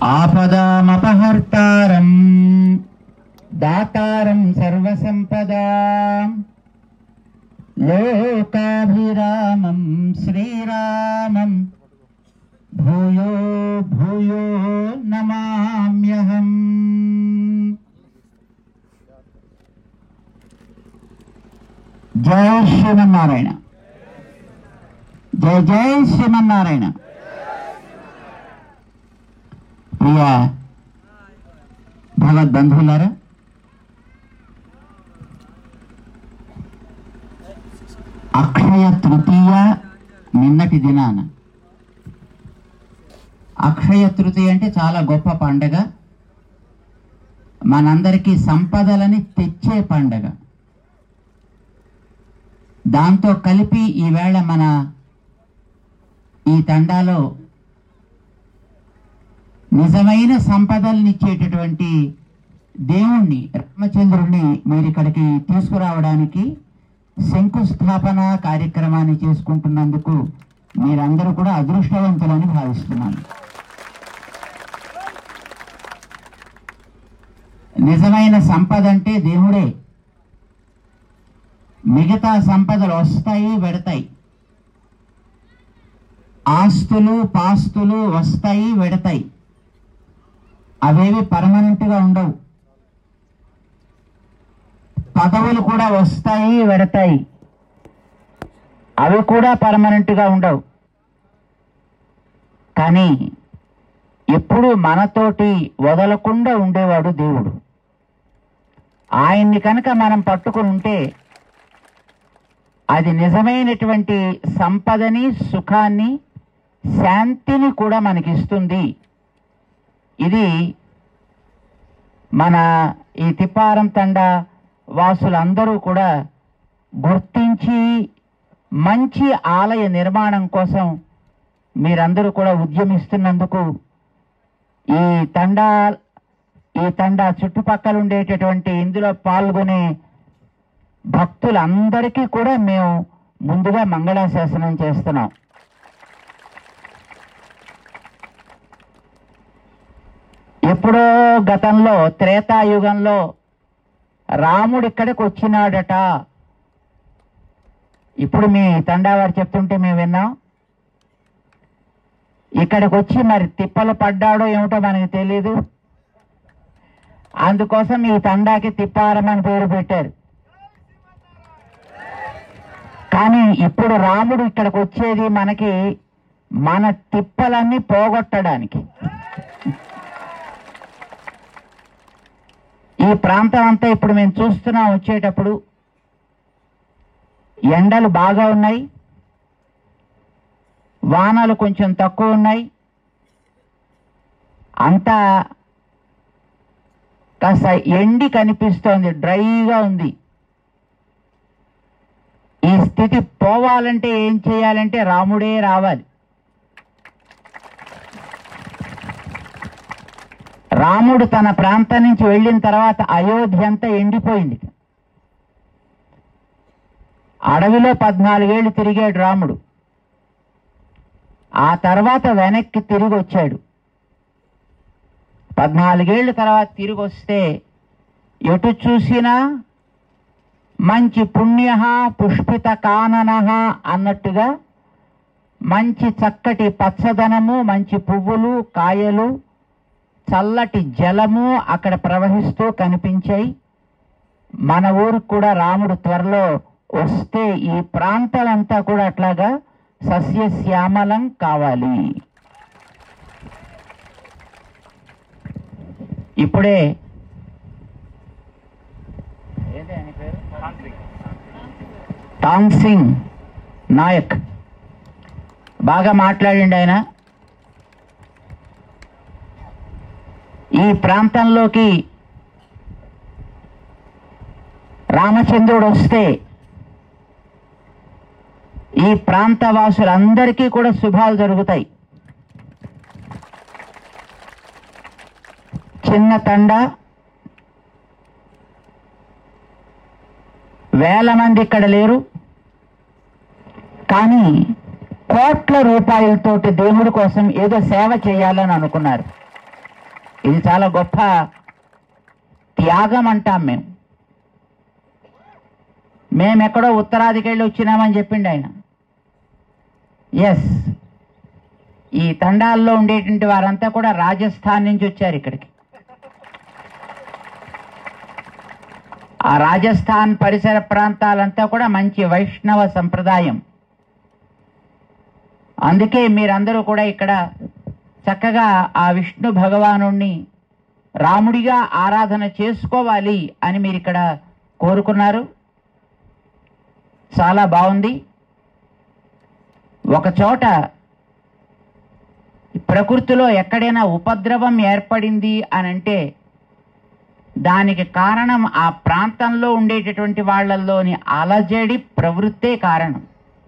ఆపదామపహర్తారం దాతారం సర్వసంపదా లోకాభిరామం శ్రీరామం భూయో భూయో నమామ్యహం జయ శ్రీమన్నారాయణ జయ జయ శ్రీమన్నారాయణ ప్రియ భగవద్బంధువులారా అక్షయ తృతీయ నిన్నటి దినాన అక్షయ తృతీయ అంటే చాలా గొప్ప పండగ మనందరికీ సంపదలని తెచ్చే పండగ దాంతో కలిపి ఈవేళ మన ఈ తండాలో నిజమైన సంపదలనిచ్చేటటువంటి దేవుణ్ణి రామచంద్రుణ్ణి మీరు ఇక్కడికి తీసుకురావడానికి శంకుస్థాపన కార్యక్రమాన్ని చేసుకుంటున్నందుకు మీరందరూ కూడా అదృష్టవంతులని భావిస్తున్నాను నిజమైన సంపద అంటే దేవుడే మిగతా సంపదలు వస్తాయి వెడతాయి ఆస్తులు పాస్తులు వస్తాయి వెడతాయి అవేవి పర్మనెంట్ గా ఉండవు పదవులు కూడా వస్తాయి వెడతాయి అవి కూడా పర్మనెంట్ గా ఉండవు కానీ ఎప్పుడు మనతోటి వదలకుండా ఉండేవాడు దేవుడు ఆయన్ని కనుక మనం పట్టుకుని ఉంటే అది నిజమైనటువంటి సంపదని సుఖాన్ని శాంతిని కూడా మనకిస్తుంది ఇది మన ఈ తిప్పారం తండ వాసులందరూ కూడా గుర్తించి మంచి ఆలయ నిర్మాణం కోసం మీరందరూ కూడా ఉద్యమిస్తున్నందుకు ఈ తండా ఈ తండా చుట్టుపక్కల ఉండేటటువంటి ఇందులో పాల్గొనే భక్తులందరికీ కూడా మేము ముందుగా మంగళాశాసనం చేస్తున్నాం ఎప్పుడో గతంలో త్రేతాయుగంలో రాముడు ఇక్కడికి వచ్చినాడట ఇప్పుడు మీ తండావారు చెప్తుంటే మేము విన్నాం ఇక్కడికి వచ్చి మరి తిప్పలు పడ్డాడో ఏమిటో మనకి తెలియదు అందుకోసం ఈ తండాకి తిప్పారం అని పేరు పెట్టారు కానీ ఇప్పుడు రాముడు ఇక్కడికి వచ్చేది మనకి మన తిప్పలన్నీ పోగొట్టడానికి ఈ ప్రాంతం అంతా ఇప్పుడు మేము చూస్తున్నాం వచ్చేటప్పుడు ఎండలు బాగా ఉన్నాయి వానలు కొంచెం తక్కువ ఉన్నాయి అంతా కాస్త ఎండి కనిపిస్తోంది డ్రైగా ఉంది ఈ స్థితి పోవాలంటే ఏం చేయాలంటే రాముడే రావాలి రాముడు తన ప్రాంతం నుంచి వెళ్ళిన తర్వాత అయోధ్య అంతా ఎండిపోయింది అడవిలో పద్నాలుగేళ్లు తిరిగాడు రాముడు ఆ తర్వాత వెనక్కి తిరిగి వచ్చాడు పద్నాలుగేళ్ల తర్వాత తిరిగి వస్తే ఎటు చూసినా మంచి పుణ్య పుష్పిత కానన అన్నట్టుగా మంచి చక్కటి పచ్చదనము మంచి పువ్వులు కాయలు చల్లటి జలము అక్కడ ప్రవహిస్తూ కనిపించాయి మన ఊరికి కూడా రాముడు త్వరలో వస్తే ఈ ప్రాంతాలంతా కూడా అట్లాగా సస్యశ్యామలం కావాలి ఇప్పుడే ఏంటి ఆయన పేరు? టాంగ్ సింగ్ నాయక్ బాగా మాట్లాడిండు ఆయన ఈ ప్రాంతంలోకి రామచంద్రుడు వస్తే ఈ ప్రాంత వాసులందరికీ కూడా శుభాలు జరుగుతాయి చిన్న తండ వేల మంది ఇక్కడ లేరు కానీ కోట్ల రూపాయలతోటి దేవుడి కోసం ఏదో సేవ చేయాలని అనుకున్నారు ఇది చాలా గొప్ప త్యాగం అంటాం మేము మేమెక్కడో ఉత్తరాదికి వెళ్ళి వచ్చినామని చెప్పిండు ఆయన ఎస్ ఈ తండాల్లో ఉండేటువంటి వారంతా కూడా రాజస్థాన్ నుంచి వచ్చారు ఇక్కడికి ఆ రాజస్థాన్ పరిసర ప్రాంతాలంతా కూడా మంచి వైష్ణవ సంప్రదాయం అందుకే మీరందరూ కూడా ఇక్కడ చక్కగా ఆ విష్ణు భగవానుణ్ణి రాముడిగా ఆరాధన చేసుకోవాలి అని మీరు ఇక్కడ కోరుకున్నారు చాలా బాగుంది ఒక చోట ప్రకృతిలో ఎక్కడైనా ఉపద్రవం ఏర్పడింది అని అంటే దానికి కారణం ఆ ప్రాంతంలో ఉండేటటువంటి వాళ్ళల్లోని అలజడి ప్రవృత్తే కారణం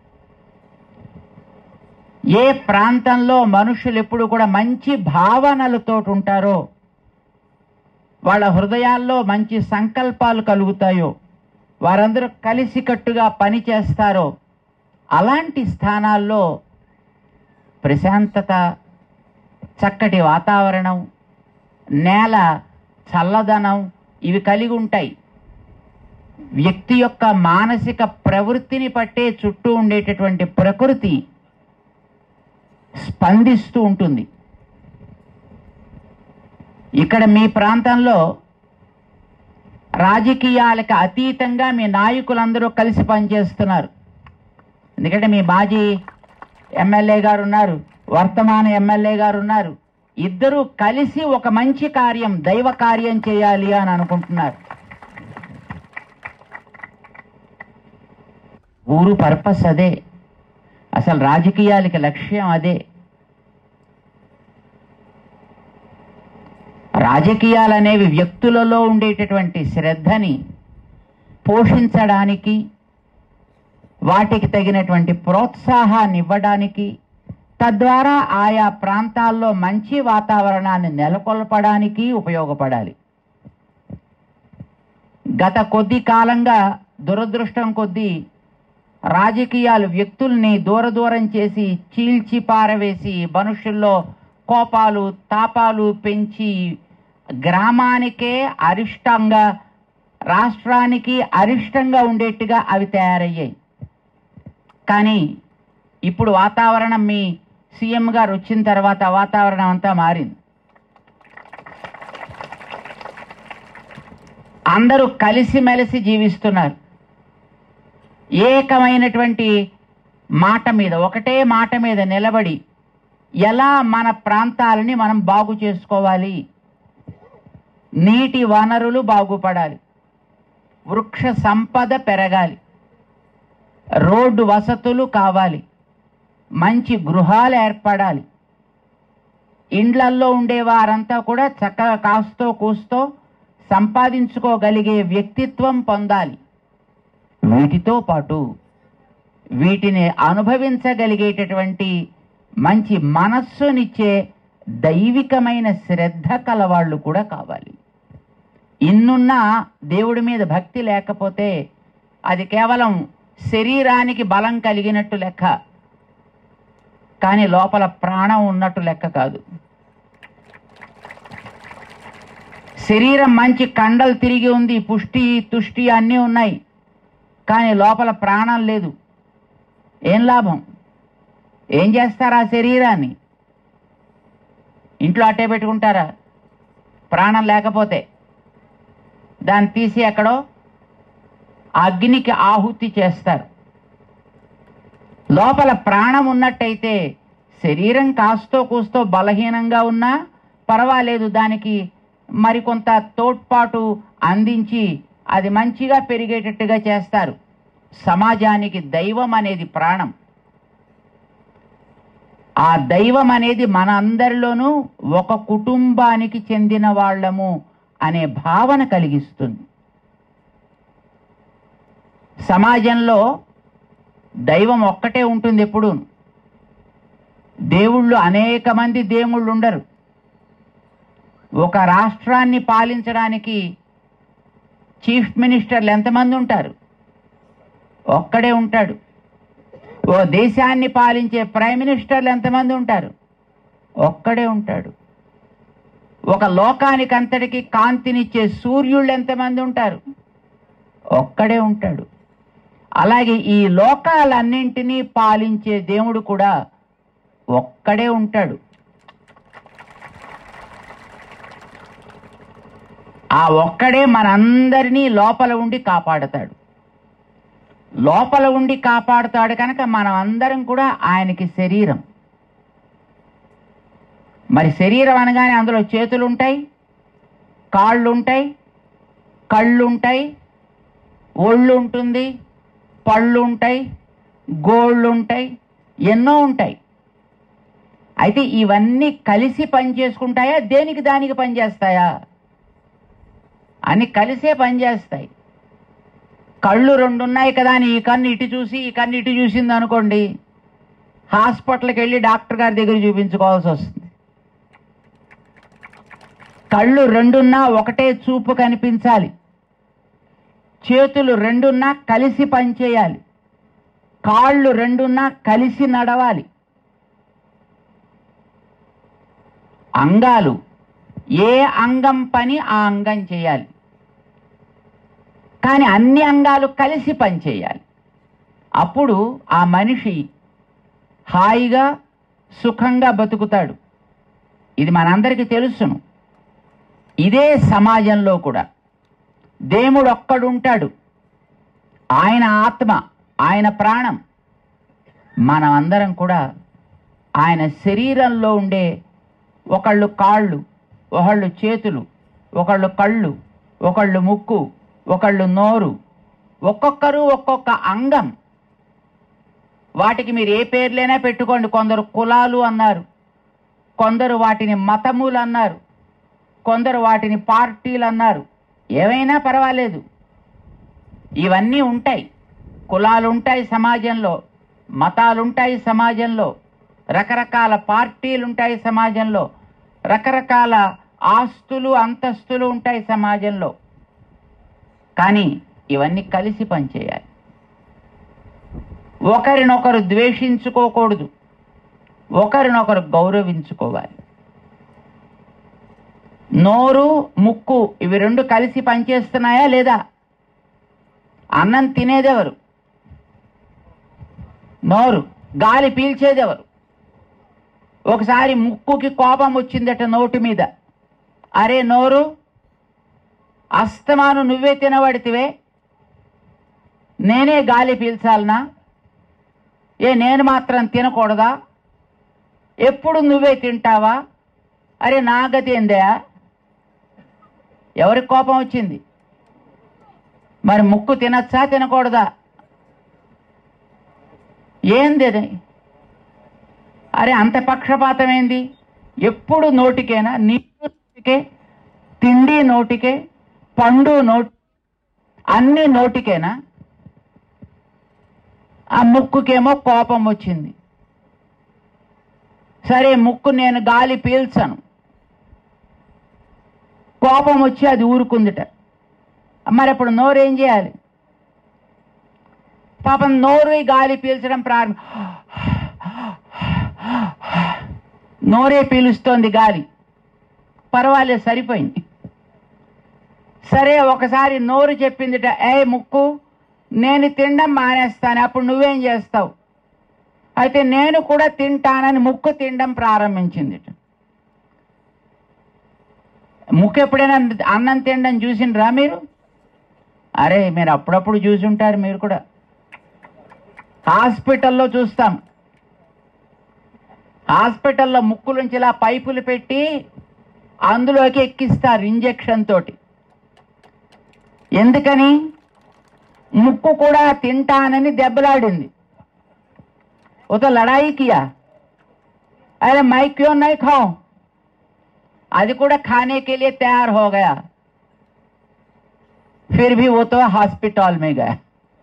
ఏ ప్రాంతంలో మనుషులు ఎప్పుడు కూడా మంచి భావనలతో ఉంటారో వాళ్ళ హృదయాల్లో మంచి సంకల్పాలు కలుగుతాయో వారందరూ కలిసికట్టుగా పని చేస్తారో అలాంటి స్థానాల్లో ప్రశాంతత చక్కటి వాతావరణం నేల చల్లదనం ఇవి కలిగి ఉంటాయి వ్యక్తి యొక్క మానసిక ప్రవృత్తిని పట్టే చుట్టూ ఉండేటటువంటి ప్రకృతి స్పందిస్తూ ఉంటుంది ఇక్కడ మీ ప్రాంతంలో రాజకీయాలకు అతీతంగా మీ నాయకులందరూ కలిసి పనిచేస్తున్నారు ఎందుకంటే మీ మాజీ ఎమ్మెల్యే గారు ఉన్నారు వర్తమాన ఎమ్మెల్యే గారు ఉన్నారు ఇద్దరూ కలిసి ఒక మంచి కార్యం దైవ కార్యం చేయాలి అని అనుకుంటున్నారు ఊరు పర్పస్ అదే అసలు రాజకీయాలకి లక్ష్యం అదే రాజకీయాలు అనేవి వ్యక్తులలో ఉండేటటువంటి శ్రద్ధని పోషించడానికి వాటికి తగినటువంటి ప్రోత్సాహాన్ని ఇవ్వడానికి తద్వారా ఆయా ప్రాంతాల్లో మంచి వాతావరణాన్ని నెలకొల్పడానికి ఉపయోగపడాలి గత కొద్ది కాలంగా దురదృష్టం కొద్దీ రాజకీయాలు వ్యక్తుల్ని దూర దూరం చేసి చీల్చి పారవేసి మనుషుల్లో కోపాలు తాపాలు పెంచి గ్రామానికే అరిష్టంగా రాష్ట్రానికి అరిష్టంగా ఉండేట్టుగా అవి తయారయ్యాయి కానీ ఇప్పుడు వాతావరణం మీ సీఎం గారు వచ్చిన తర్వాత వాతావరణం అంతా మారింది అందరూ కలిసిమెలిసి జీవిస్తున్నారు ఏకమైనటువంటి మాట మీద ఒకటే మాట మీద నిలబడి ఎలా మన ప్రాంతాలని మనం బాగు చేసుకోవాలి నీటి వనరులు బాగుపడాలి వృక్ష సంపద పెరగాలి రోడ్డు వసతులు కావాలి మంచి గృహాలు ఏర్పడాలి ఇండ్లల్లో ఉండే వారంతా కూడా చక్కగా కాస్తో కూస్తో సంపాదించుకోగలిగే వ్యక్తిత్వం పొందాలి వీటితో పాటు వీటిని అనుభవించగలిగేటటువంటి మంచి మనస్సునిచ్చే దైవికమైన శ్రద్ధ కలవాళ్ళు కూడా కావాలి ఇన్నున్నా దేవుడి మీద భక్తి లేకపోతే అది కేవలం శరీరానికి బలం కలిగినట్టు లెక్క కానీ లోపల ప్రాణం ఉన్నట్టు లెక్క కాదు శరీరం మంచి కండలు తిరిగి ఉంది పుష్టి తుష్టి అన్నీ ఉన్నాయి కానీ లోపల ప్రాణం లేదు ఏం లాభం ఏం చేస్తారు ఆ శరీరాన్ని ఇంట్లో అట్టే పెట్టుకుంటారా ప్రాణం లేకపోతే దాన్ని తీసి ఎక్కడో అగ్నికి ఆహుతి చేస్తారు లోపల ప్రాణం ఉన్నట్టయితే శరీరం కాస్తో కూస్తో బలహీనంగా ఉన్నా పర్వాలేదు దానికి మరికొంత తోడ్పాటు అందించి అది మంచిగా పెరిగేటట్టుగా చేస్తారు సమాజానికి దైవం అనేది ప్రాణం ఆ దైవం అనేది మన అందరిలోనూ ఒక కుటుంబానికి చెందిన వాళ్ళము అనే భావన కలిగిస్తుంది సమాజంలో దైవం ఒక్కటే ఉంటుంది ఎప్పుడు దేవుళ్ళు అనేక మంది దేవుళ్ళు ఉండరు ఒక రాష్ట్రాన్ని పాలించడానికి చీఫ్ మినిస్టర్లు ఎంతమంది ఉంటారు ఒక్కడే ఉంటాడు ఓ దేశాన్ని పాలించే ప్రైమ్ మినిస్టర్లు ఎంతమంది ఉంటారు ఒక్కడే ఉంటాడు ఒక లోకానికంతటికి కాంతినిచ్చే సూర్యుళ్ళు ఎంతమంది ఉంటారు ఒక్కడే ఉంటాడు అలాగే ఈ లోకాలన్నింటినీ పాలించే దేవుడు కూడా ఒక్కడే ఉంటాడు ఆ ఒక్కడే మనందరినీ లోపల ఉండి కాపాడతాడు లోపల ఉండి కాపాడుతాడు కనుక మనం అందరం కూడా ఆయనకి శరీరం మరి శరీరం అనగానే అందులో చేతులు ఉంటాయి కాళ్ళు ఉంటాయి కళ్ళు ఉంటాయి ఒళ్ళు ఉంటుంది పళ్ళు ఉంటాయి గోళ్ళు ఉంటాయి ఎన్నో ఉంటాయి అయితే ఇవన్నీ కలిసి పనిచేసుకుంటాయా దేనికి దానికి పనిచేస్తాయా అని కలిసే పనిచేస్తాయి కళ్ళు రెండు ఉన్నాయి కదా అని ఈ కన్ను ఇటు చూసి ఈ కన్ను ఇటు చూసింది అనుకోండి హాస్పిటల్కి వెళ్ళి డాక్టర్ గారి దగ్గర చూపించుకోవాల్సి వస్తుంది కళ్ళు రెండున్నా ఒకటే చూపు కనిపించాలి చేతులు రెండున్నా కలిసి పనిచేయాలి కాళ్ళు రెండున్నా కలిసి నడవాలి అంగాలు ఏ అంగం పని ఆ అంగం చేయాలి కానీ అన్ని అంగాలు కలిసి పనిచేయాలి అప్పుడు ఆ మనిషి హాయిగా సుఖంగా బతుకుతాడు ఇది మనందరికీ తెలుసును ఇదే సమాజంలో కూడా దేవుడు ఒక్కడుంటాడు ఆయన ఆత్మ ఆయన ప్రాణం మనమందరం కూడా ఆయన శరీరంలో ఉండే ఒకళ్ళు కాళ్ళు ఒకళ్ళు చేతులు ఒకళ్ళు కళ్ళు ఒకళ్ళు ముక్కు ఒకళ్ళు నోరు ఒక్కొక్కరు ఒక్కొక్క అంగం వాటికి మీరు ఏ పేర్లైనా పెట్టుకోండి కొందరు కులాలు అన్నారు కొందరు వాటిని మతములు అన్నారు కొందరు వాటిని పార్టీలు అన్నారు ఏమైనా పర్వాలేదు ఇవన్నీ ఉంటాయి కులాలు ఉంటాయి సమాజంలో మతాలు ఉంటాయి సమాజంలో రకరకాల పార్టీలు ఉంటాయి సమాజంలో రకరకాల ఆస్తులు అంతస్తులు ఉంటాయి సమాజంలో కానీ ఇవన్నీ కలిసి పనిచేయాలి ఒకరినొకరు ద్వేషించుకోకూడదు ఒకరినొకరు గౌరవించుకోవాలి నోరు ముక్కు ఇవి రెండు కలిసి పనిచేస్తున్నాయా లేదా అన్నం తినేదెవరు నోరు గాలి పీల్చేదెవరు ఒకసారి ముక్కుకి కోపం వచ్చిందట నోటి మీద అరే నోరు అస్తమాను నువ్వే తినబడితివే నేనే గాలి పీల్చాలనా ఏ నేను మాత్రం తినకూడదా ఎప్పుడు నువ్వే తింటావా అరే నా గతి ఏందయా ఎవరికి కోపం వచ్చింది మరి ముక్కు తినచ్చా తినకూడదా ఏంది అది అరే అంత పక్షపాతం ఏంది ఎప్పుడు నోటికేనా నీరు నోటికే తిండి నోటికే పండు నోటి అన్ని నోటికేనా ఆ ముక్కుకేమో కోపం వచ్చింది సరే ముక్కు నేను గాలి పీల్చను కోపం వచ్చి అది ఊరుకుందిట మరి అప్పుడు నోరు ఏం చేయాలి పాపం నోరు ఈ గాలి పీల్చడం ప్రారంభం నోరే పీలుస్తోంది గాలి పర్వాలేదు సరిపోయింది సరే ఒకసారి నోరు చెప్పిందిట ఏ ముక్కు నేను తినడం మానేస్తాను అప్పుడు నువ్వేం చేస్తావు అయితే నేను కూడా తింటానని ముక్కు తినడం ప్రారంభించింది ముక్కు ఎప్పుడైనా అన్నం తినడం చూసిండ్రా మీరు అరే మీరు అప్పుడప్పుడు చూసి ఉంటారు మీరు కూడా హాస్పిటల్లో చూస్తాం హాస్పిటల్లో ముక్కు నుంచి ఇలా పైపులు పెట్టి అందులోకి ఎక్కిస్తారు ఇంజెక్షన్ తోటి ఎందుకని ముక్కు కూడా తింటానని దెబ్బలాడింది वो तो लड़ाई किया अरे मैं क्यों नहीं खाऊं आज కూడా खाने के लिए तैयार हो गया फिर भी वो तो हॉस्पिटल में गया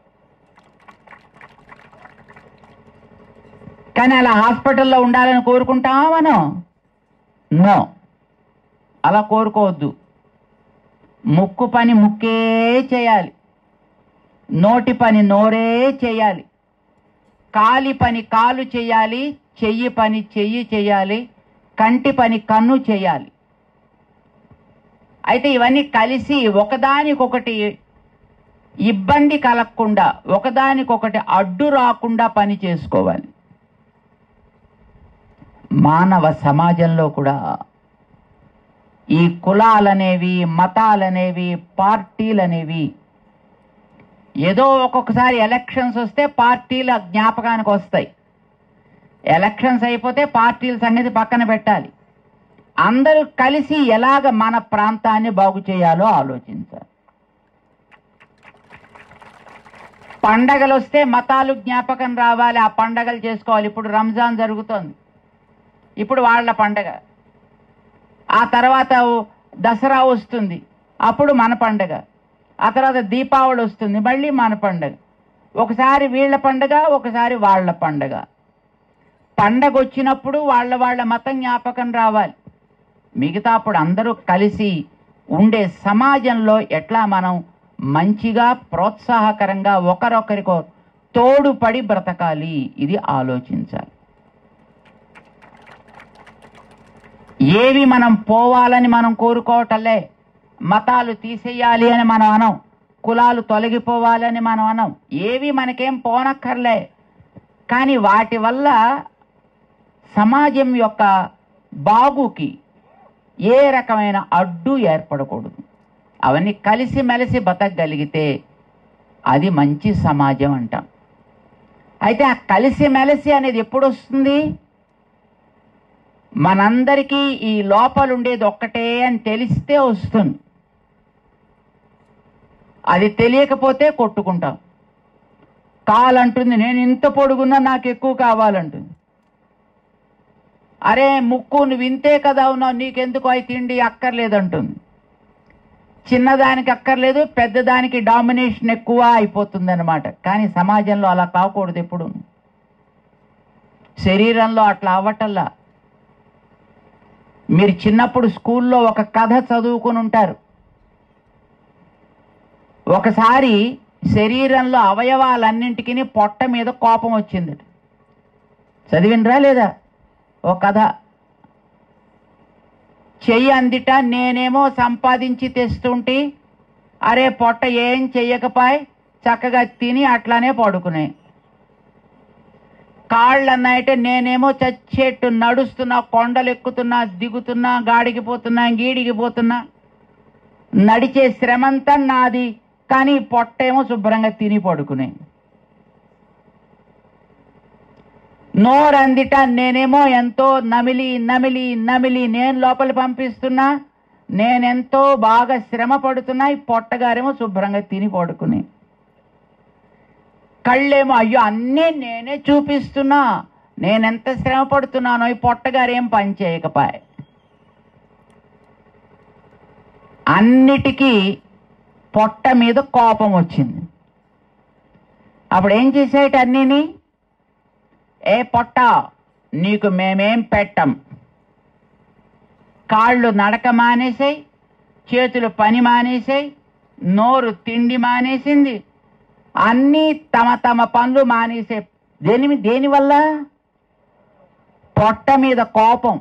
కానీ అలా హాస్పిటల్లో ఉండాలని కోరుకుంటామా మనం నో అలా కోరుకోవద్దు ముక్కు పని ముక్కే చేయాలి నోటి పని నోరే చేయాలి కాలి పని కాలు చేయాలి చెయ్యి పని చెయ్యి చేయాలి కంటి పని కన్ను చేయాలి అయితే ఇవన్నీ కలిసి ఒకదానికొకటి ఇబ్బంది కలగకుండా ఒకదానికొకటి అడ్డు రాకుండా పని చేసుకోవాలి మానవ సమాజంలో కూడా ఈ కులాలనేవి మతాలనేవి పార్టీలనేవి ఏదో ఒక్కొక్కసారి ఎలక్షన్స్ వస్తే పార్టీల జ్ఞాపకానికి వస్తాయి ఎలక్షన్స్ అయిపోతే పార్టీల సంగతి పక్కన పెట్టాలి అందరూ కలిసి ఎలాగ మన ప్రాంతాన్ని బాగు చేయాలో ఆలోచించాలి పండగలు వస్తే మతాలు జ్ఞాపకం రావాలి ఆ పండగలు చేసుకోవాలి ఇప్పుడు రంజాన్ జరుగుతోంది ఇప్పుడు వాళ్ళ పండగ ఆ తర్వాత దసరా వస్తుంది అప్పుడు మన పండగ ఆ తర్వాత దీపావళి వస్తుంది మళ్ళీ మన పండగ ఒకసారి వీళ్ళ పండగ ఒకసారి వాళ్ళ పండగ పండగ వచ్చినప్పుడు వాళ్ళ వాళ్ళ మతం జ్ఞాపకం రావాలి మిగతా అప్పుడు అందరూ కలిసి ఉండే సమాజంలో ఎట్లా మనం మంచిగా ప్రోత్సాహకరంగా ఒకరొకరికో తోడుపడి బ్రతకాలి ఇది ఆలోచించాలి ఏవి మనం పోవాలని మనం కోరుకోవటంలే మతాలు తీసేయాలి అని మనం అనం కులాలు తొలగిపోవాలని మనం అనం ఏవి మనకేం పోనక్కర్లే కానీ వాటి వల్ల సమాజం యొక్క బాగుకి ఏ రకమైన అడ్డు ఏర్పడకూడదు అవన్నీ కలిసిమెలిసి బతకగలిగితే అది మంచి సమాజం అంటాం అయితే ఆ కలిసిమెలిసి అనేది ఎప్పుడు వస్తుంది మనందరికీ ఈ లోపల ఉండేది ఒక్కటే అని తెలిస్తే వస్తుంది అది తెలియకపోతే కొట్టుకుంటాం కాలంటుంది నేను ఇంత పొడుగున్నా నాకు ఎక్కువ కావాలంటుంది అరే ముక్కు నువ్వు ఇంతే కదా ఉన్నావు నీకెందుకు అయి తిండి అక్కర్లేదంటుంది చిన్నదానికి అక్కర్లేదు పెద్దదానికి డామినేషన్ ఎక్కువ అయిపోతుంది అనమాట కానీ సమాజంలో అలా కాకూడదు ఎప్పుడు శరీరంలో అట్లా అవ్వటల్లా మీరు చిన్నప్పుడు స్కూల్లో ఒక కథ చదువుకుని ఉంటారు ఒకసారి శరీరంలో అవయవాలన్నింటికి పొట్ట మీద కోపం వచ్చింది చదివినరా లేదా ఓ కథ చెయ్యి అందిట నేనేమో సంపాదించి తెస్తుంటే అరే పొట్ట ఏం చెయ్యకపాయ్ చక్కగా తిని అట్లానే పడుకునే కాళ్ళు అన్నాయంటే నేనేమో చచ్చేట్టు నడుస్తున్నా కొండలు ఎక్కుతున్నా దిగుతున్నా గాడికి పోతున్నా గీడికి పోతున్నా నడిచే శ్రమంతా నాది కానీ పొట్టేమో శుభ్రంగా తిని పడుకునే నోరందిట నేనేమో ఎంతో నమిలి నమిలి నమిలి నేను లోపల పంపిస్తున్నా నేనెంతో బాగా శ్రమ పడుతున్నా ఈ పొట్టగారేమో శుభ్రంగా తిని పడుకుని కళ్ళేమో అయ్యో అన్నీ నేనే చూపిస్తున్నా నేనెంత శ్రమ పడుతున్నానో ఈ పొట్టగారేం పని చేయకపాయ్ అన్నిటికీ పొట్ట మీద కోపం వచ్చింది అప్పుడు ఏం చేసేట అన్నీని ఏ పొట్ట నీకు మేమేం పెట్టం కాళ్ళు నడక మానేసాయి చేతులు పని మానేసాయి నోరు తిండి మానేసింది అన్నీ తమ తమ పనులు మానేసే దేని దేనివల్ల పొట్ట మీద కోపం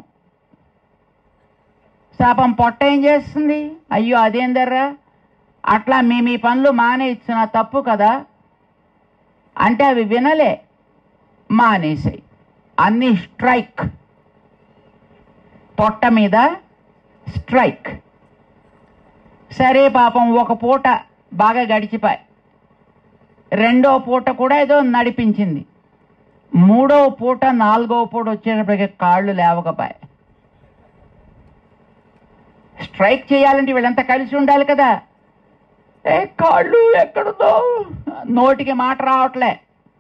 శాపం పొట్ట ఏం చేస్తుంది అయ్యో అదేందర్రా అట్లా మీ మీ పనులు మానేస్తున్నా తప్పు కదా అంటే అవి వినలే మానేసాయి అన్ని స్ట్రైక్ పొట్ట మీద స్ట్రైక్ సరే పాపం ఒక పూట బాగా గడిచిపోయి రెండో పూట కూడా ఏదో నడిపించింది మూడో పూట నాలుగో పూట వచ్చేటప్పటికి కాళ్ళు లేవకపోయి స్ట్రైక్ చేయాలంటే వీళ్ళంతా కలిసి ఉండాలి కదా ఏ కాళ్ళు ఎక్కడుందో నోటికి మాట రావట్లే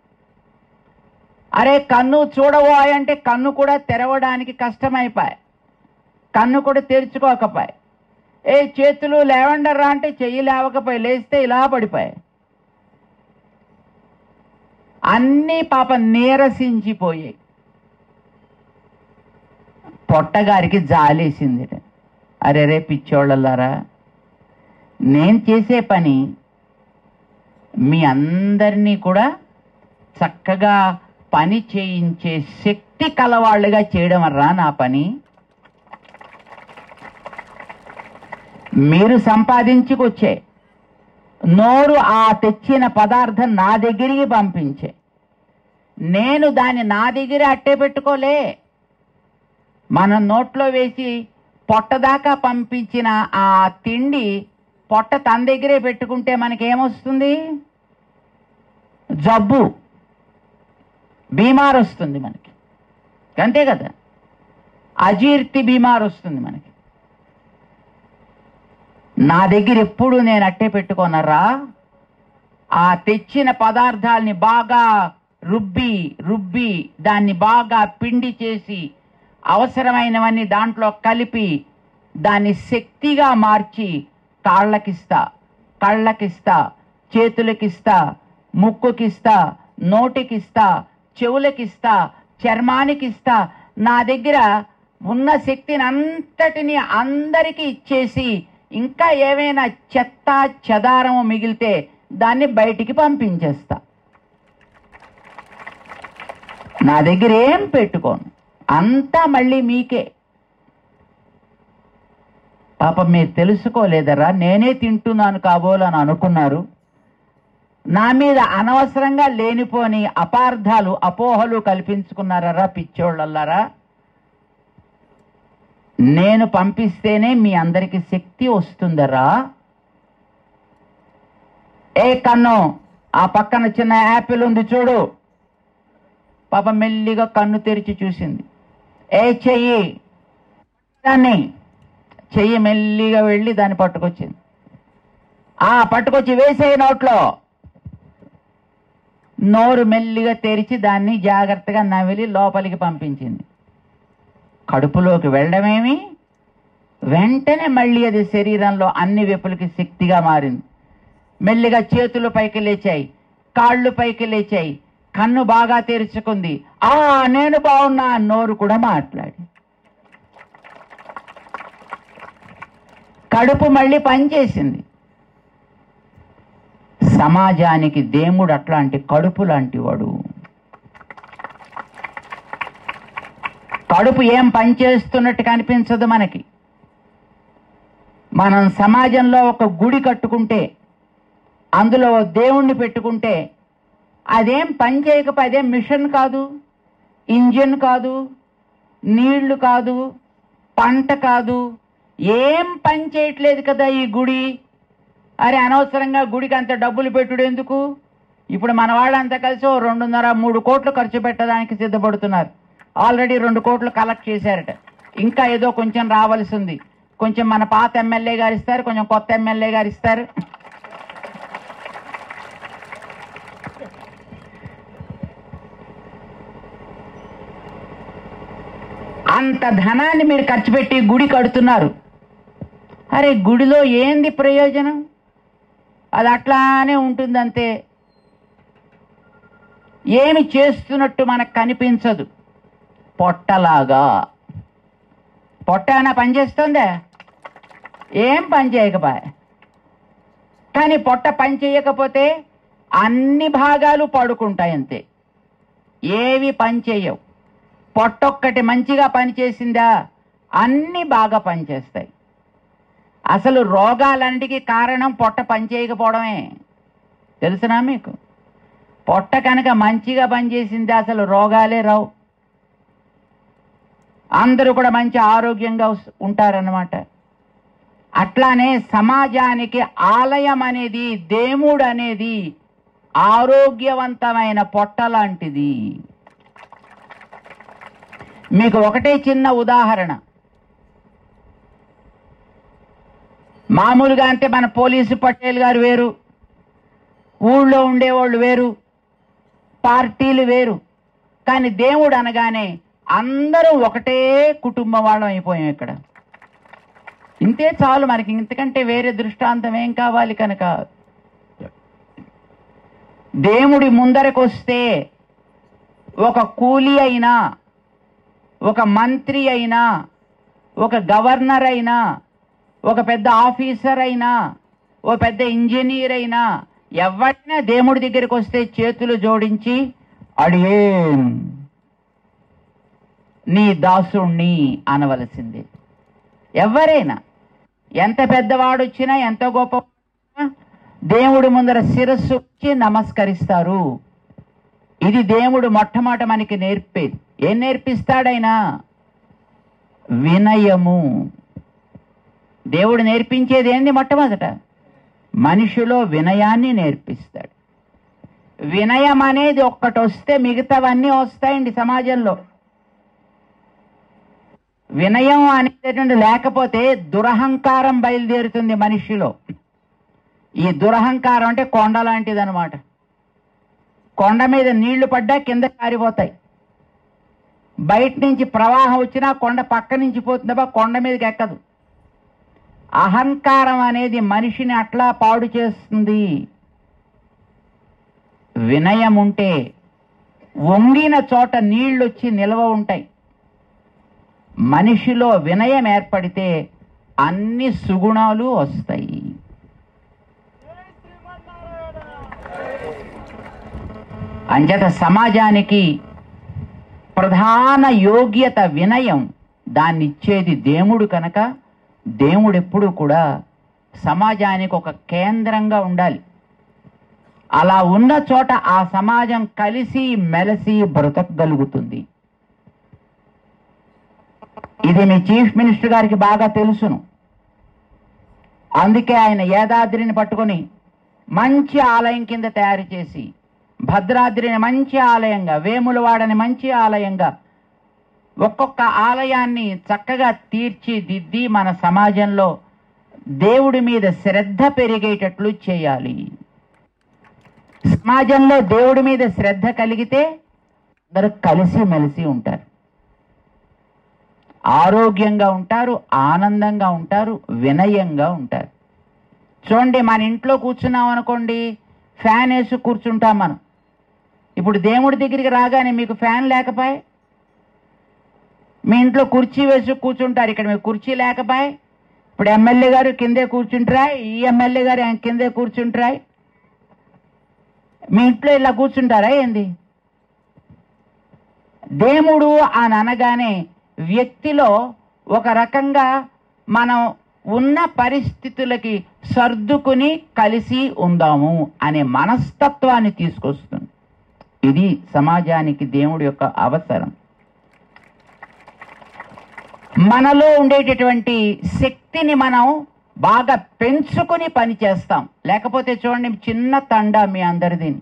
అరే కన్ను చూడవో అంటే కన్ను కూడా తెరవడానికి కష్టమైపోయి కన్ను కూడా తెరుచుకోకపోయి ఏ చేతులు లేవండర్రా అంటే చెయ్యి లేవకపోయి లేస్తే ఇలా పడిపోయాయి అన్నీ పాప నీరసించిపోయాయి పొట్టగారికి జాలేసింది అరే రే పిచ్చోళ్ళలారా నేను చేసే పని మీ అందరినీ కూడా చక్కగా పని చేయించే శక్తి కలవాళ్ళుగా చేయడం రా నా పని మీరు సంపాదించుకొచ్చే నోరు ఆ తెచ్చిన పదార్థం నా దగ్గరికి పంపించే నేను దాన్ని నా దగ్గర అట్టే పెట్టుకోలే మన నోట్లో వేసి పొట్టదాకా పంపించిన ఆ తిండి పొట్ట తన దగ్గరే పెట్టుకుంటే మనకేమొస్తుంది జబ్బు బీమార్ వస్తుంది మనకి అంతే కదా అజీర్తి బీమార్ వస్తుంది మనకి నా దగ్గర ఎప్పుడు నేను అట్టే పెట్టుకోనరా ఆ తెచ్చిన పదార్థాల్ని బాగా రుబ్బి రుబ్బి దాన్ని బాగా పిండి చేసి అవసరమైనవన్నీ దాంట్లో కలిపి దాన్ని శక్తిగా మార్చి కాళ్ళకిస్తా కళ్ళకిస్తా చేతులకిస్తా ముక్కుకిస్తా నోటికిస్తా చెవులకిస్తా చర్మానికిస్తా నా దగ్గర ఉన్న శక్తిని అంతటిని అందరికీ ఇచ్చేసి ఇంకా ఏవైనా చెత్త చెదారము మిగిలితే దాన్ని బయటికి పంపించేస్తా నా దగ్గర ఏం పెట్టుకోను అంతా మళ్ళీ మీకే పాపం మీరు తెలుసుకోలేదరా నేనే తింటున్నాను కాబోలని అనుకున్నారు నా మీద అనవసరంగా లేనిపోని అపార్థాలు అపోహలు కల్పించుకున్నారా పిచ్చోళ్ళల్లారా నేను పంపిస్తేనే మీ అందరికి శక్తి వస్తుందరా ఏ కన్ను ఆ పక్కన చిన్న యాపిల్ ఉంది చూడు పాప మెల్లిగా కన్ను తెరిచి చూసింది ఏ చెయ్యి దాన్ని చెయ్యి మెల్లిగా వెళ్ళి దాన్ని పట్టుకొచ్చింది ఆ పట్టుకొచ్చి వేసే నోట్లో నోరు మెల్లిగా తెరిచి దాన్ని జాగ్రత్తగా నవిలి లోపలికి పంపించింది కడుపులోకి వెళ్ళడమేమి వెంటనే మళ్ళీ అది శరీరంలో అన్ని వైపులకి శక్తిగా మారింది మెల్లిగా చేతులు పైకి లేచాయి కాళ్ళు పైకి లేచాయి కన్ను బాగా తెరుచుకుంది ఆ నేను బాగున్నా అని నోరు కూడా మాట్లాడి కడుపు మళ్ళీ పనిచేసింది సమాజానికి దేవుడు అట్లాంటి కడుపు లాంటి వాడు కడుపు ఏం పనిచేస్తున్నట్టు కనిపించదు మనకి మనం సమాజంలో ఒక గుడి కట్టుకుంటే అందులో దేవుణ్ణి పెట్టుకుంటే అదేం పని చేయకపోతే అదేం మిషన్ కాదు ఇంజిన్ కాదు నీళ్లు కాదు పంట కాదు ఏం పని చేయట్లేదు కదా ఈ గుడి అరే అనవసరంగా గుడికి అంత డబ్బులు పెట్టుడు ఎందుకు ఇప్పుడు మన వాళ్ళంతా కలిసి ఓ రెండున్నర మూడు కోట్లు ఖర్చు పెట్టడానికి సిద్ధపడుతున్నారు ఆల్రెడీ రెండు కోట్లు కలెక్ట్ చేశారట ఇంకా ఏదో కొంచెం రావాల్సి ఉంది కొంచెం మన పాత ఎమ్మెల్యే గారు ఇస్తారు కొంచెం కొత్త ఎమ్మెల్యే గారు ఇస్తారు అంత ధనాన్ని మీరు ఖర్చు పెట్టి గుడి కడుతున్నారు అరే గుడిలో ఏంది ప్రయోజనం అది అట్లానే ఉంటుందంతే ఏమి చేస్తున్నట్టు మనకు కనిపించదు పొట్టలాగా పొట్ట అయినా పని చేస్తుందా ఏం పని చేయకపోయా కానీ పొట్ట పని చేయకపోతే అన్ని భాగాలు పడుకుంటాయి అంతే ఏవి పని చేయవు పొట్టొక్కటి మంచిగా పనిచేసిందా అన్ని బాగా పనిచేస్తాయి అసలు రోగాలన్నిటికీ కారణం పొట్ట పనిచేయకపోవడమే తెలుసునా మీకు పొట్ట కనుక మంచిగా పనిచేసింది అసలు రోగాలే రావు అందరూ కూడా మంచి ఆరోగ్యంగా ఉస్- ఉంటారన్నమాట అట్లానే సమాజానికి ఆలయం అనేది దేవుడు అనేది ఆరోగ్యవంతమైన పొట్ట లాంటిది మీకు ఒకటే చిన్న ఉదాహరణ మామూలుగా అంటే మన పోలీసు పటేల్ గారు వేరు ఊళ్ళో ఉండేవాళ్ళు వేరు పార్టీలు వేరు కానీ దేవుడు అనగానే అందరూ ఒకటే కుటుంబం వాళ్ళం అయిపోయాం ఇక్కడ ఇంతే చాలు మనకి ఇంతకంటే వేరే దృష్టాంతం ఏం కావాలి కనుక దేవుడి ముందరకు వస్తే ఒక కూలీ అయినా ఒక మంత్రి అయినా ఒక గవర్నర్ అయినా ఒక పెద్ద ఆఫీసర్ అయినా ఓ పెద్ద ఇంజనీర్ అయినా ఎవరైనా దేవుడి దగ్గరికి వస్తే చేతులు జోడించి అడిగేన్ నీ దాసుణ్ణి అనవలసిందే ఎవరైనా ఎంత పెద్దవాడు వచ్చినా ఎంత గొప్ప దేవుడి ముందర శిరస్సు వచ్చి నమస్కరిస్తారు ఇది దేవుడు మొట్టమొదట మనకి నేర్పేది ఏం నేర్పిస్తాడైనా వినయము దేవుడు నేర్పించేది ఏంది మొట్టమొదట మనిషిలో వినయాన్ని నేర్పిస్తాడు వినయం అనేది ఒక్కటి వస్తే మిగతావన్నీ వస్తాయండి సమాజంలో వినయం అనేటటువంటి లేకపోతే దురహంకారం బయలుదేరుతుంది మనిషిలో ఈ దురహంకారం అంటే కొండ లాంటిది అనమాట కొండ మీద నీళ్లు పడ్డా కింద కారిపోతాయి బయట నుంచి ప్రవాహం వచ్చినా కొండ పక్క నుంచి పోతుంది తప్ప కొండ మీదకి ఎక్కదు అహంకారం అనేది మనిషిని అట్లా పాడు చేస్తుంది వినయం ఉంటే వంగిన చోట నీళ్లు వచ్చి నిల్వ ఉంటాయి మనిషిలో వినయం ఏర్పడితే అన్ని సుగుణాలు వస్తాయి అంచేత సమాజానికి ప్రధాన యోగ్యత వినయం దాన్ని ఇచ్చేది దేవుడు కనుక దేవుడు ఎప్పుడు కూడా సమాజానికి ఒక కేంద్రంగా ఉండాలి అలా ఉన్న చోట ఆ సమాజం కలిసి మెలిసి బ్రతకగలుగుతుంది ఇది మీ చీఫ్ మినిస్టర్ గారికి బాగా తెలుసును అందుకే ఆయన యాదాద్రిని పట్టుకొని మంచి ఆలయం కింద తయారు చేసి భద్రాద్రిని మంచి ఆలయంగా వేములవాడని మంచి ఆలయంగా ఒక్కొక్క ఆలయాన్ని చక్కగా తీర్చిదిద్ది మన సమాజంలో దేవుడి మీద శ్రద్ధ పెరిగేటట్లు చేయాలి సమాజంలో దేవుడి మీద శ్రద్ధ కలిగితే అందరూ కలిసి మెలిసి ఉంటారు ఆరోగ్యంగా ఉంటారు ఆనందంగా ఉంటారు వినయంగా ఉంటారు చూడండి మన ఇంట్లో కూర్చున్నాం అనుకోండి ఫ్యాన్ వేసి కూర్చుంటాం మనం ఇప్పుడు దేవుడి దగ్గరికి రాగానే మీకు ఫ్యాన్ లేకపోయి మీ ఇంట్లో కుర్చీ వేసి కూర్చుంటారు ఇక్కడ మీకు కుర్చీ లేకపోయి ఇప్పుడు ఎమ్మెల్యే గారు కిందే కూర్చుంటారా ఈ ఎమ్మెల్యే గారు ఆయన కిందే కూర్చుంటారా మీ ఇంట్లో ఇలా కూర్చుంటారా ఏంది దేవుడు అని అనగానే వ్యక్తిలో ఒక రకంగా మనం ఉన్న పరిస్థితులకి సర్దుకుని కలిసి ఉందాము అనే మనస్తత్వాన్ని తీసుకొస్తుంది ఇది సమాజానికి దేవుడి యొక్క అవసరం మనలో ఉండేటటువంటి శక్తిని మనం బాగా పెంచుకుని పని చేస్తాం లేకపోతే చూడండి చిన్న తండ మీ అందరిది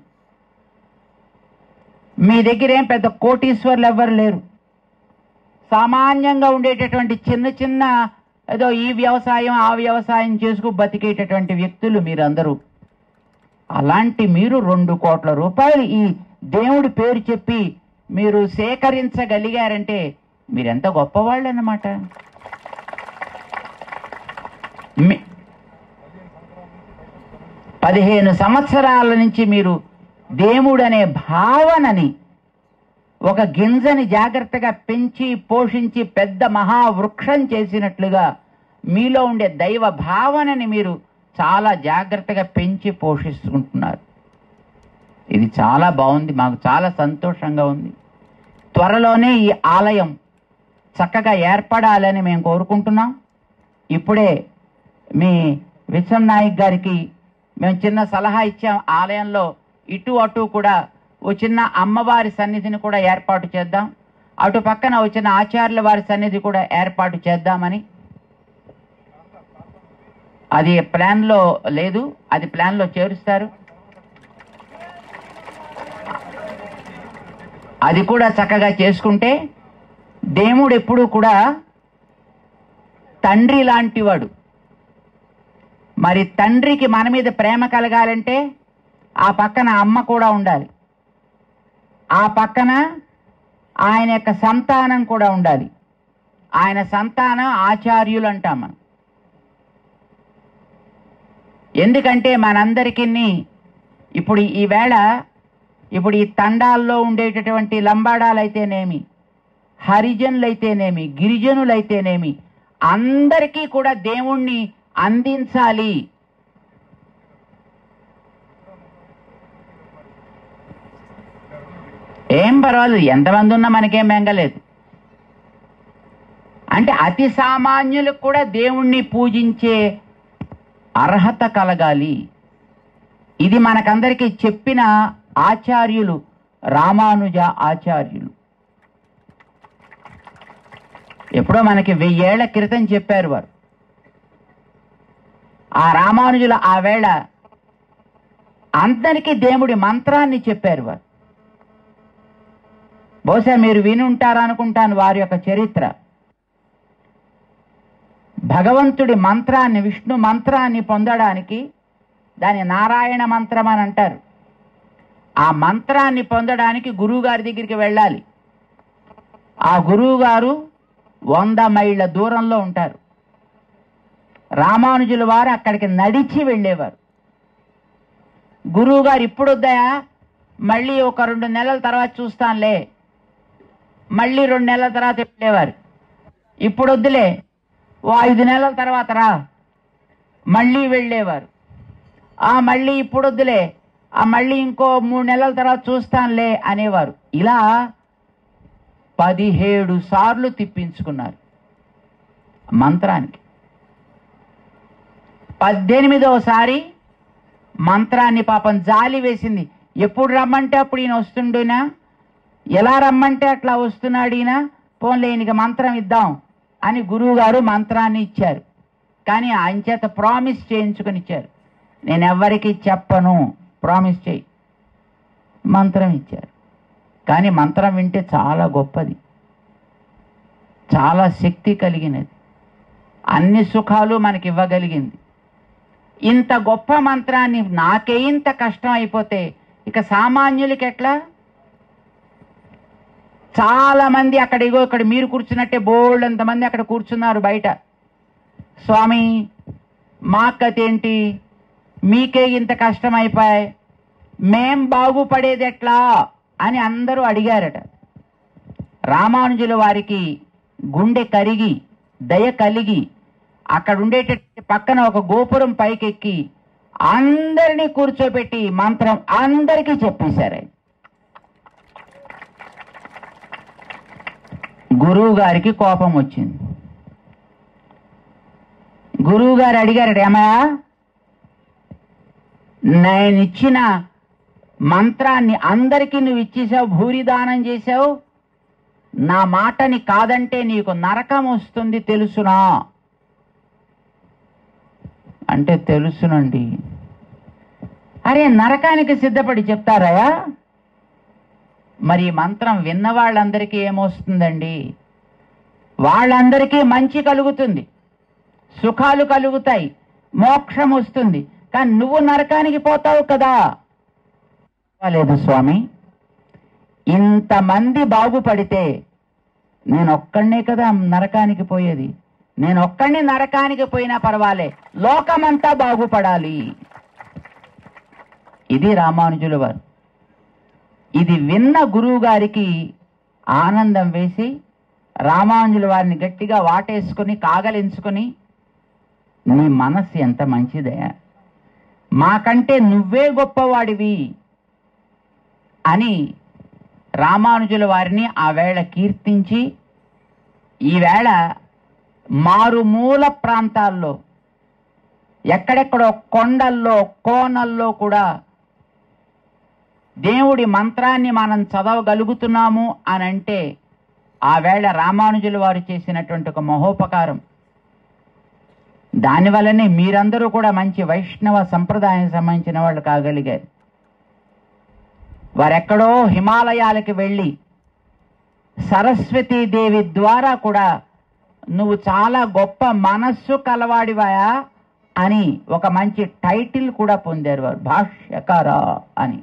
మీ దగ్గర ఏం పెద్ద కోటీశ్వర్లు ఎవ్వరు లేరు సామాన్యంగా ఉండేటటువంటి చిన్న చిన్న ఏదో ఈ వ్యవసాయం ఆ వ్యవసాయం చేసుకు బతికేటటువంటి వ్యక్తులు మీరందరూ అలాంటి మీరు రెండు కోట్ల రూపాయలు ఈ దేవుడి పేరు చెప్పి మీరు సేకరించగలిగారంటే మీరెంత గొప్పవాళ్ళు అన్నమాట మీ- పదిహేను సంవత్సరాల నుంచి మీరు దేవుడనే భావనని ఒక గింజని జాగ్రత్తగా పెంచి పోషించి పెద్ద మహావృక్షం చేసినట్లుగా మీలో ఉండే దైవ భావనని మీరు చాలా జాగ్రత్తగా పెంచి పోషిస్తుంటున్నారు ఇది చాలా బాగుంది మాకు చాలా సంతోషంగా ఉంది త్వరలోనే ఈ ఆలయం చక్కగా ఏర్పడాలని మేము కోరుకుంటున్నాం ఇప్పుడే మీ విశ్వం నాయక్ గారికి మేము చిన్న సలహా ఇచ్చాం ఆలయంలో ఇటు అటు కూడా ఓ చిన్న అమ్మవారి సన్నిధిని కూడా ఏర్పాటు చేద్దాం అటు పక్కన వచ్చిన ఆచార్యుల వారి సన్నిధి కూడా ఏర్పాటు చేద్దామని అది ప్లాన్లో లేదు అది ప్లాన్లో చేరుస్తారు అది కూడా చక్కగా చేసుకుంటే దేవుడు ఎప్పుడు కూడా తండ్రి లాంటివాడు మరి తండ్రికి మన మీద ప్రేమ కలగాలంటే ఆ పక్కన అమ్మ కూడా ఉండాలి ఆ పక్కన ఆయన యొక్క సంతానం కూడా ఉండాలి ఆయన సంతానం ఆచార్యులు అంటాం మనం ఎందుకంటే మనందరికీ ఇప్పుడు ఈవేళ ఇప్పుడు ఈ తండాల్లో ఉండేటటువంటి లంబాడాలైతేనేమి హరిజనులైతేనేమి గిరిజనులైతేనేమి అందరికీ కూడా దేవుణ్ణి అందించాలి ఏం పర్వాలేదు ఎంతమంది ఉన్నా మనకేం మెంగలేదు అంటే అతి సామాన్యులకు కూడా దేవుణ్ణి పూజించే అర్హత కలగాలి ఇది మనకందరికీ చెప్పిన ఆచార్యులు రామానుజ ఆచార్యులు ఎప్పుడో మనకి వెయ్యేళ్ల క్రితం చెప్పారు వారు ఆ రామానుజుల ఆ వేళ అందరికీ దేవుడి మంత్రాన్ని చెప్పారు వారు బహుశా మీరు విని ఉంటారనుకుంటాను వారి యొక్క చరిత్ర భగవంతుడి మంత్రాన్ని విష్ణు మంత్రాన్ని పొందడానికి దాని నారాయణ మంత్రం అని అంటారు ఆ మంత్రాన్ని పొందడానికి గురువుగారి దగ్గరికి వెళ్ళాలి ఆ గురువుగారు వంద మైళ్ళ దూరంలో ఉంటారు రామానుజుల వారు అక్కడికి నడిచి వెళ్ళేవారు గురువుగారు ఇప్పుడు వద్దాయా మళ్ళీ ఒక రెండు నెలల తర్వాత చూస్తానులే మళ్ళీ రెండు నెలల తర్వాత వెళ్ళేవారు ఇప్పుడు వద్దులే ఓ ఐదు నెలల తర్వాత రా మళ్ళీ వెళ్ళేవారు ఆ మళ్ళీ ఇప్పుడు వద్దులే ఆ మళ్ళీ ఇంకో మూడు నెలల తర్వాత చూస్తానులే అనేవారు ఇలా పదిహేడు సార్లు తిప్పించుకున్నారు మంత్రానికి పద్దెనిమిదవసారి మంత్రాన్ని పాపం జాలి వేసింది ఎప్పుడు రమ్మంటే అప్పుడు ఈయన వస్తుండేనా ఎలా రమ్మంటే అట్లా వస్తున్నాడు ఈయన పోన్లే ఈయనకి మంత్రం ఇద్దాం అని గురువుగారు మంత్రాన్ని ఇచ్చారు కానీ ఆయన చేత ప్రామిస్ చేయించుకొని ఇచ్చారు నేను ఎవ్వరికి చెప్పను ప్రామిస్ చేయి మంత్రం ఇచ్చారు కానీ మంత్రం వింటే చాలా గొప్పది చాలా శక్తి కలిగినది అన్ని సుఖాలు మనకి ఇవ్వగలిగింది ఇంత గొప్ప మంత్రాన్ని నాకే ఇంత కష్టం అయిపోతే ఇక సామాన్యులకి ఎట్లా చాలా మంది అక్కడ ఇగో ఇక్కడ మీరు కూర్చున్నట్టే బోల్డ్ అంతమంది అక్కడ కూర్చున్నారు బయట స్వామి మా కథ ఏంటి మీకే ఇంత కష్టం అయిపోయాయి మేం బాగుపడేది ఎట్లా అని అందరూ అడిగారట రామానుజుల వారికి గుండె కరిగి దయ కలిగి అక్కడ ఉండేటటువంటి పక్కన ఒక గోపురం పైకెక్కి అందరినీ కూర్చోబెట్టి మంత్రం అందరికీ చెప్పేశారు ఆయన గురువు గారికి కోపం వచ్చింది గురువు గారు అడిగారట ఏమయ్యా నేను ఇచ్చిన మంత్రాన్ని అందరికీ నువ్వు ఇచ్చేసావు భూరిదానం చేసావు నా మాటని కాదంటే నీకు నరకం వస్తుంది తెలుసునా అంటే తెలుసునండి అరే నరకానికి సిద్ధపడి చెప్తారయా మరి ఈ మంత్రం విన్న వాళ్ళందరికీ ఏమొస్తుందండి వాళ్ళందరికీ మంచి కలుగుతుంది సుఖాలు కలుగుతాయి మోక్షం వస్తుంది కానీ నువ్వు నరకానికి పోతావు కదా లేదు స్వామి ఇంతమంది బాగుపడితే నేను ఒక్కడనే కదా నరకానికి పోయేది నేను ఒక్కడిని నరకానికి పోయినా పర్వాలే లోకమంతా బాగుపడాలి ఇది రామానుజుల వారు ఇది విన్న గురువు గారికి ఆనందం వేసి రామానుజుల వారిని గట్టిగా వాటేసుకుని కాగలించుకుని నీ మనస్సు ఎంత మంచిదే మాకంటే నువ్వే గొప్పవాడివి అని రామానుజుల వారిని ఆ వేళ కీర్తించి ఈవేళ మారుమూల ప్రాంతాల్లో ఎక్కడెక్కడో కొండల్లో కోనల్లో కూడా దేవుడి మంత్రాన్ని మనం చదవగలుగుతున్నాము అని అంటే ఆ వేళ రామానుజుల వారు చేసినటువంటి ఒక మహోపకారం దానివల్లనే మీరందరూ కూడా మంచి వైష్ణవ సంప్రదాయం సంబంధించిన వాళ్ళు కాగలిగారు వారెక్కడో హిమాలయాలకి వెళ్ళి సరస్వతీదేవి ద్వారా కూడా నువ్వు చాలా గొప్ప మనస్సు కలవాడివాయా అని ఒక మంచి టైటిల్ కూడా పొందారు వారు భాష్యకార అని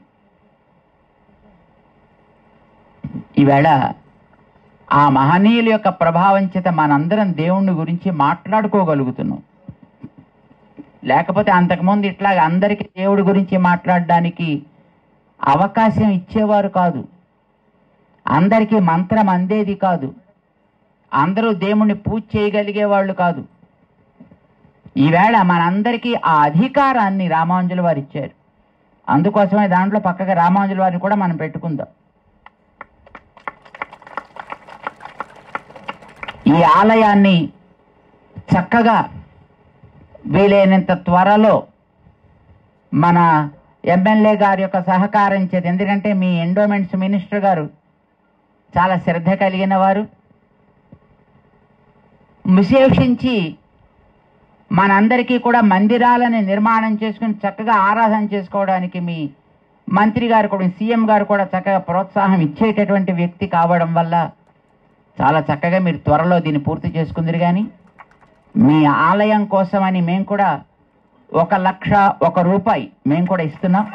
ఈవేళ ఆ మహనీయుల యొక్క ప్రభావం చేత మనందరం దేవుణ్ణి గురించి మాట్లాడుకోగలుగుతున్నాం లేకపోతే అంతకుముందు ఇట్లా అందరికీ దేవుడి గురించి మాట్లాడడానికి అవకాశం ఇచ్చేవారు కాదు అందరికీ మంత్రం అందేది కాదు అందరూ దేవుణ్ణి పూజ చేయగలిగే వాళ్ళు కాదు ఈవేళ మనందరికీ ఆ అధికారాన్ని రామానుజుల వారు ఇచ్చారు అందుకోసమే దాంట్లో పక్కగా రామానుజుల వారిని కూడా మనం పెట్టుకుందాం ఈ ఆలయాన్ని చక్కగా వీలైనంత త్వరలో మన ఎమ్మెల్యే గారి యొక్క సహకారం చేతి ఎందుకంటే మీ ఎండోమెంట్స్ మినిస్టర్ గారు చాలా శ్రద్ధ కలిగిన వారు విశేషించి మనందరికీ కూడా మందిరాలని నిర్మాణం చేసుకుని చక్కగా ఆరాధన చేసుకోవడానికి మీ మంత్రి గారు కూడా సీఎం గారు కూడా చక్కగా ప్రోత్సాహం ఇచ్చేటటువంటి వ్యక్తి కావడం వల్ల చాలా చక్కగా మీరు త్వరలో దీన్ని పూర్తి చేసుకుందరు కానీ మీ ఆలయం కోసమని మేము కూడా ఒక లక్ష ఒక రూపాయి మేము కూడా ఇస్తున్నాం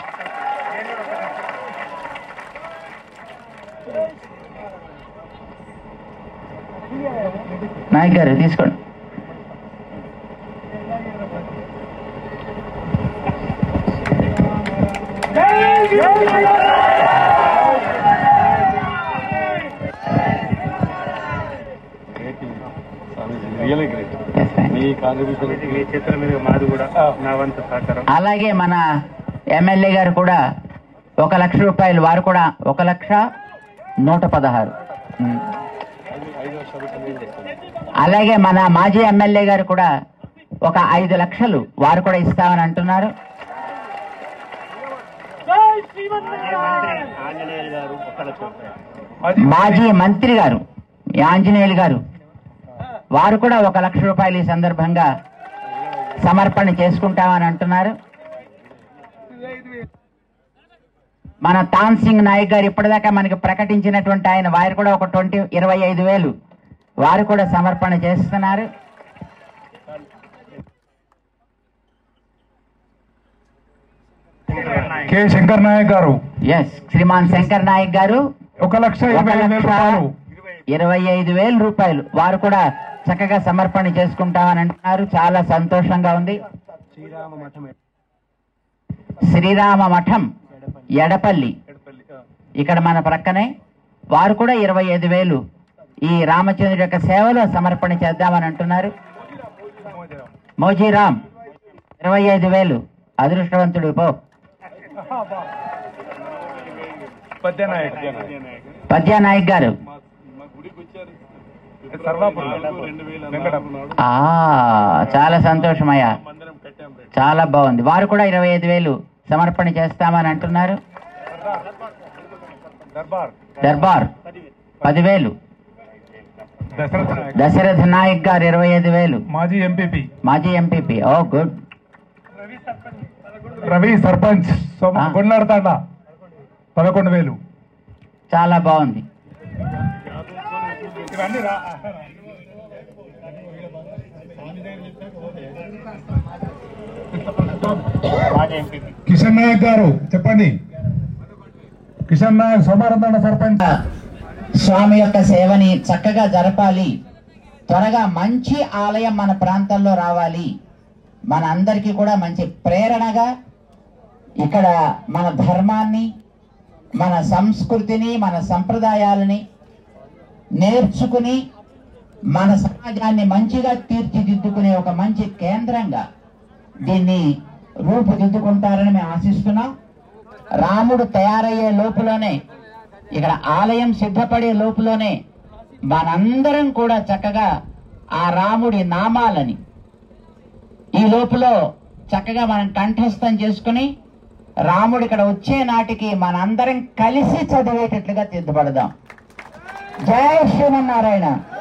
నాయక్ గారు తీసుకోండి real great Yes, thank you. మీ కాంట్రిబ్యూషన్ మీ చేతుల మీద మాది కూడా నా వంతు సహకారం అలాగే మన ఎమ్మెల్యే గారు కూడా ఒక లక్ష రూపాయలు వారు కూడా ఒక లక్ష నూట పదహారు ఉమ్. అలాగే మన మాజీ ఎమ్మెల్యే గారు కూడా ఒక ఐదు లక్షలు వారు కూడా ఇస్తామని అంటున్నారు ఆంజనేయులు గారు ఒక లక్ష రూపాయలు మాజీ మంత్రి గారు ఈ ఆంజనేయులు గారు వారు కూడా ఒక లక్ష రూపాయలు ఈ సందర్భంగా సమర్పణ చేసుకుంటామని అంటున్నారు మన తాన్ సింగ్ నాయక్ గారు ఇప్పటిదాకా మనకి ప్రకటించినటువంటి ఆయన వారు కూడా ఒక ట్వంటీ ఇరవై ఐదు వేలు వారు కూడా సమర్పణ చేస్తున్నారు కె శంకర్ నాయక్ గారు ఎస్ శ్రీమాన్ శంకర్ నాయక్ గారు ఒక లక్ష ఒక ఇరవై ఐదు వేల లక్ష రూపాయలు ఇరవై ఐదు వేల రూపాయలు వారు కూడా చక్కగా సమర్పణ చేసుకుంటామని అంటున్నారు చాలా సంతోషంగా ఉంది శ్రీరామ మఠం శ్రీరామ మఠం ఎడపల్లి ఎడపల్లి ఆ. ఇక్కడ మన ప్రక్కనే వారు కూడా ఇరవై ఐదు వేలు ఈ రామచంద్రుడి యొక్క సేవలో సమర్పణ చేద్దామని అంటున్నారు మోజీరామ్ ఇరవై ఐదు వేలు అదృష్టవంతుడు పో పద్యనాయక్ పద్యానాయక్ గారు సర్వాపురం వెంకటం ఆ చాలా సంతోషమయ్యా మందిరం కట్టాం రేపు చాలా బాగుంది వారు కూడా ఇరవై ఐదు వేలు సమర్పణ చేస్తామని అంటున్నారు దర్బార్ దర్బార్ పదివేలు దశరథ నాయక్ దశరథ నాయక్ గారు ఇరవై ఐదు వేలు మాజీ ఎంపీపీ మాజీ ఎంపీపీ ఓ గుడ్ రవి సర్పంచ్ సోమ ఆ. కొండలాడతాండ పదకొండు వేలు చాలా బాగుంది ఇవన్నీ రా మాజీ ఎంపీపీ కిషన్ నాయక్ గారు చెప్పండి కిషన్ నాయక్ సోమారంతాండ సర్పంచ్ స్వామి యొక్క సేవని చక్కగా జరపాలి త్వరగా మంచి ఆలయం మన ప్రాంతంలో రావాలి మన అందరికీ కూడా మంచి ప్రేరణగా ఇక్కడ మన ధర్మాన్ని మన సంస్కృతిని మన సంప్రదాయాలని నేర్చుకుని మన సమాజాన్ని మంచిగా తీర్చిదిద్దుకునే ఒక మంచి కేంద్రంగా దీన్ని రూపుదిద్దుకుంటారని మేము ఆశిస్తున్నాం రాముడు తయారయ్యే లోపులోనే ఇక్కడ ఆలయం సిద్ధపడే లోపులోనే మనందరం కూడా చక్కగా ఆ రాముడి నామాలని ఈ లోపులో చక్కగా మనం కంఠస్థం చేసుకుని రాముడు ఇక్కడ వచ్చే నాటికి మనందరం కలిసి చదివేటట్లుగా తీర్చబడదాం జై శ్రీమన్నారాయణ